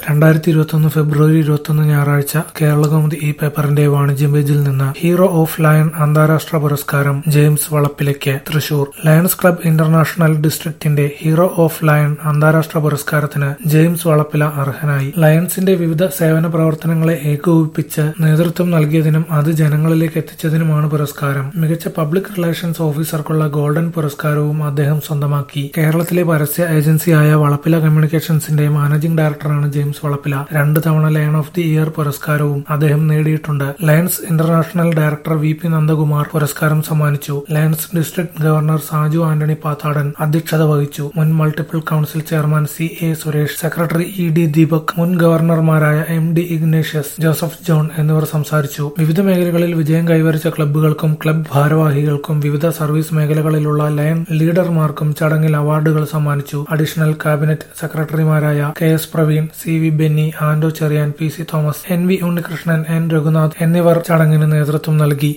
രണ്ടായിരത്തി ഇരുപത്തൊന്ന് ഫെബ്രുവരി ഇരുപത്തൊന്ന് ഞായറാഴ്ച കേരളകൗമുദി ഈ പേപ്പറിന്റെ വാണിജ്യ പേജിൽ നിന്ന് ഹീറോ ഓഫ് ലയൺ അന്താരാഷ്ട്ര പുരസ്കാരം ജെയിംസ് വളപ്പിലയ്ക്ക് തൃശൂർ ലയൺസ് ക്ലബ് ഇന്റർനാഷണൽ ഡിസ്ട്രിക്റ്റിന്റെ ഹീറോ ഓഫ് ലയൺ അന്താരാഷ്ട്ര പുരസ്കാരത്തിന് ജെയിംസ് വളപ്പില അർഹനായി ലയൺസിന്റെ വിവിധ സേവന പ്രവർത്തനങ്ങളെ ഏകോപിപ്പിച്ച് നേതൃത്വം നൽകിയതിനും അത് ജനങ്ങളിലേക്ക് എത്തിച്ചതിനുമാണ് പുരസ്കാരം മികച്ച പബ്ലിക് റിലേഷൻസ് ഓഫീസർക്കുള്ള ഗോൾഡൻ പുരസ്കാരവും അദ്ദേഹം സ്വന്തമാക്കി കേരളത്തിലെ പരസ്യ ഏജൻസിയായ വളപ്പില കമ്മ്യൂണിക്കേഷൻസിന്റെ മാനേജിംഗ് ഡയറക്ടറാണ് ജെയിംസ് വളപ്പില രണ്ട് തവണ ലയൺ ഓഫ് ദി ഇയർ പുരസ്കാരവും അദ്ദേഹം നേടിയിട്ടുണ്ട് lions international director V P Nandakumar പുരസ്കാരം സമ്മാനിച്ചു lions district governor Saju Antony Pathadan അധ്യക്ഷത വഹിച്ചു മുൻ multiple council chairman C A Suresh secretary E D Deepak മുൻ ഗവർണർമാരായ M D Ignatius Joseph John എന്നിവർ സംസാരിച്ചു വിവിധ മേഖലകളിൽ വിജയം കൈവരിച്ച ക്ലബ്ബുകൾക്കും ക്ലബ് ഭാരവാഹികൾക്കും വിവിധ സർവീസ് മേഖലകളിലുള്ള ലയൺ ലീഡർമാർക്കും ചടങ്ങിൽ അവാർഡുകൾ സമ്മാനിച്ചു അഡീഷണൽ ക്യാബിനറ്റ് സെക്രട്ടറിമാരായ K S Praveen C V Benny Anto Cherian P C Thomas N V Unnikrishnan N Raghunath എന്നിവർ ചടങ്ങിന് നേതൃത്വം നൽകി